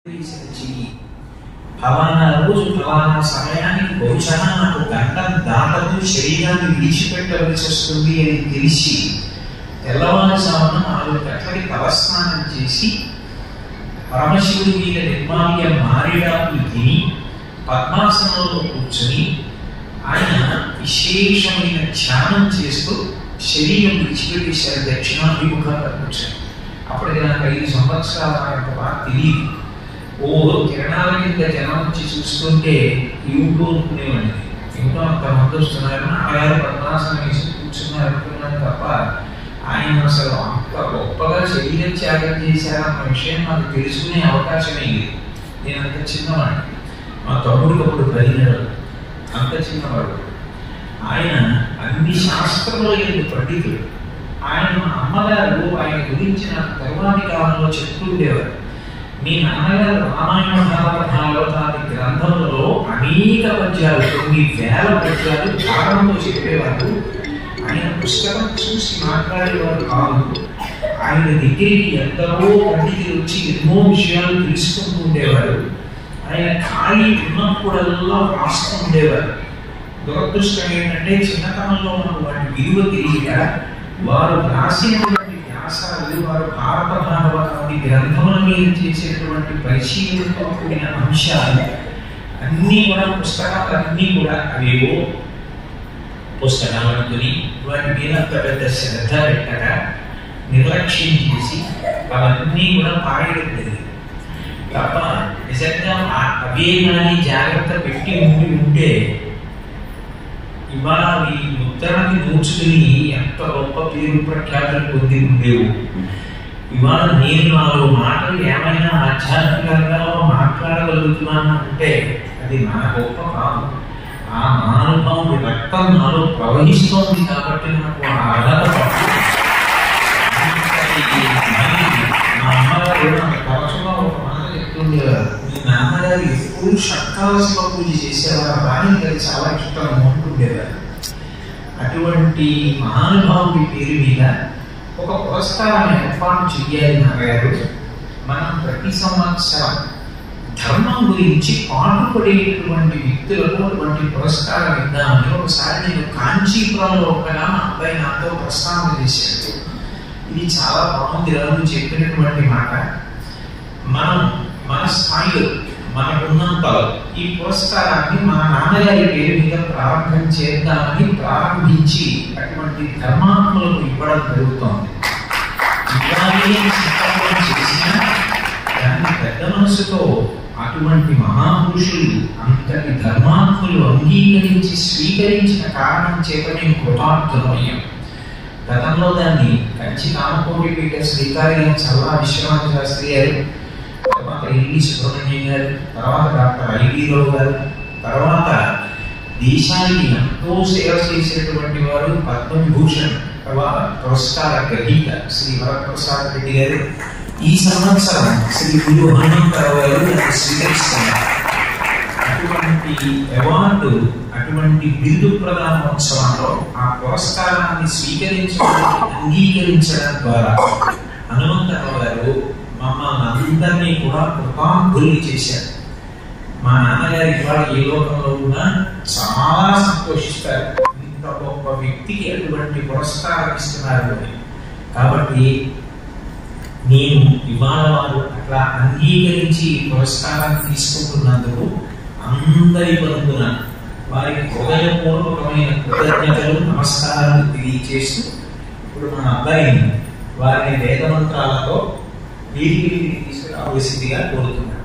చేసిన చెయ్యి ఫలానా రోజు ఫలానా సమయానికి బహుశా నాకు గంట దాటదు శరీరాన్ని విడిచిపెట్టవలసి వస్తుంది అని తెలిసి తెల్లవారుజామున నాలుగు గంటలకి తలస్నానం చేసి పరమశివుడి మీద నిర్మాల్య మారేడాకులు తిని పద్మాసనంలో కూర్చొని ఆయన విశేషమైన ధ్యానం చేస్తూ శరీరం విడిచిపెట్టేశారు దక్షిణాభిముఖంగా కూర్చొని అప్పటికి నాకు ఐదు సంవత్సరాల ఆయన బాగా తెలియదు ఓ కిరణాల కింద జనం వచ్చి చూస్తుంటే ఏమిటో అనుకునేవాడిని ఏమిటో అంతమంది వస్తున్నారు నాన్నగారు పద్మాసనం వేసి కూర్చున్నారు అనుకున్నాను తప్ప ఆయన అసలు అంత గొప్పగా శరీరం త్యాగం చేశారన్న విషయం నాకు తెలుసుకునే అవకాశమే లేదు నేను అంత చిన్నవాడిని మా తమ్ముడికి అప్పుడు పదిహేడు అంత చిన్నవాడు ఆయన అన్ని శాస్త్రంలో ఎందు పండితుడు ఆయన మా అమ్మగారు ఆయన గురించి నాకు తర్వాతి కాలంలో చెప్తుండేవారు మీ నాన్నగారు రామాయణ మహాభారతాది గ్రంథములలో అనేక పద్యాలు కొన్ని వేల పద్యాలు భాగంలో చెప్పేవారు ఆయన పుస్తకం చూసి మాట్లాడేవారు కాదు ఆయన దగ్గరికి ఎందరో పండితులు వచ్చి ఎన్నో విషయాలు తెలుసుకుంటూ ఉండేవారు ఆయన ఖాళీ ఉన్నప్పుడల్లా రాస్తూ ఉండేవారు దురదృష్టం ఏంటంటే చిన్నతనంలో మనకు వాటి విలువ తెలియక వారు రాసినటువంటి వ్యాసాలు వారు భారత భాగవతాది గ్రంథముల మీద చేసేటువంటి పరిశీలనతో కూడిన అంశాలు అన్నీ కూడా పుస్తకాలు అన్నీ కూడా అవేవో పుస్తకాలు అనుకుని వాటి మీద అంత పెద్ద శ్రద్ధ పెట్టక నిర్లక్ష్యం చేసి అవన్నీ కూడా పాడేయడం లేదు తప్ప నిజంగా ఆ- అవే కానీ జాగ్రత్త పెట్టి ఉండి ఉంటే ఇవాళ ఈ ముద్రణకి నూర్చుకుని ఎంత గొప్ప పేరు ప్రఖ్యాతులు పొంది ఉండేవు ఇవాళ నేను నాలుగు మాటలు ఏమైనా ఆధ్యాత్మికంగా మాట్లాడగలుగుతున్నాను అంటే అది నా గొప్ప కాదు ఆ మహానుభావుడి రక్తం నాలో ప్రవహిస్తోంది కాబట్టి నాకు ఆ అర్హత పడుతుంది. మా అమ్మగారు నాకు తరచుగా ఒక మాట చెప్తుండేవారు మీ నాన్నగారు ఎప్పుడు షట్కాలశివ పూజ చేసేవారు కానీ అది చాలా ఇష్టం ఉంటుండేవారు అటువంటి మహానుభావుడి పేరు మీద ఒక పురస్కారాన్ని ఏర్పాటు చెయ్యాలి నాన్నగారు మనం ప్రతి సంవత్సరం ధర్మం గురించి పాటుపడేటువంటి వ్యక్తులకు అటువంటి పురస్కారం ఇద్దామని ఒకసారి నేను కాంచీపురంలో ఒకగా మా అబ్బాయి నాతో ప్రస్తావన చేశాడు ఇది చాలా బాగుంది రాదు చెప్పినటువంటి మాట మనం మన స్థాయిలో మనకున్నంతలో ఈ పురస్కారాన్ని మా నాన్నగారి పేరు మీద ప్రారంభం చేద్దామని ప్రారంభించి అటువంటి ధర్మాత్మలకు ఇవ్వడం జరుగుతోంది ఇవ్వాలి అని సంకల్పం చేసినా దాన్ని పెద్ద మనసుతో అటువంటి మహాపురుషులు అంతటి ధర్మాత్ములు అంగీకరించి స్వీకరించిన కారణం చేత మేము కృతార్థమయ్యాం గతంలో దాన్ని కంచి కామకోటి పీఠ శ్రీకార్యం చల్లా విశ్వనాథ శాస్త్రి గారు తర్వాత ఎల్లి సుబ్రహ్మణ్యం గారు తర్వాత డాక్టర్ ఐవీరావు గారు తర్వాత దేశానికి ఎంతో సేవ చేసేటువంటి వారు పద్మవిభూషణ్ తర్వాత పురస్కార గ్రహీత శ్రీ వరప్రసాద్ రెడ్డి గారు ఈ సంవత్సరం శ్రీ గురు హనుమంతరావు గారు దాన్ని స్వీకరిస్తున్నారు అటువంటి అవార్డు అటువంటి బిరుదు ప్రధానోత్సవంలో ఆ పురస్కారాన్ని స్వీకరించడానికి అంగీకరించడం ద్వారా హనుమంతరావు గారు మమ్మల్ని అందరినీ కూడా కృపాంగుల్ని చేశారు మా నాన్నగారు ఇవాళ ఏ లోకంలో ఉన్నా చాలా సంతోషిస్తారు ఇంత గొప్ప వ్యక్తికి అటువంటి పురస్కారం ఇస్తున్నారు అని కాబట్టి నేను ఇవాళ వారు అట్లా అంగీకరించి ఈ పురస్కారాన్ని తీసుకుంటున్నందుకు అందరి పరుగున వారికి హృదయపూర్వకమైన కృతజ్ఞతలు నమస్కారాలు తెలియజేస్తూ ఇప్పుడు మన అబ్బాయిని వారిని వేదమంత్రాలతో వీరికి తీసుకురావలసిందిగా కోరుతున్నాను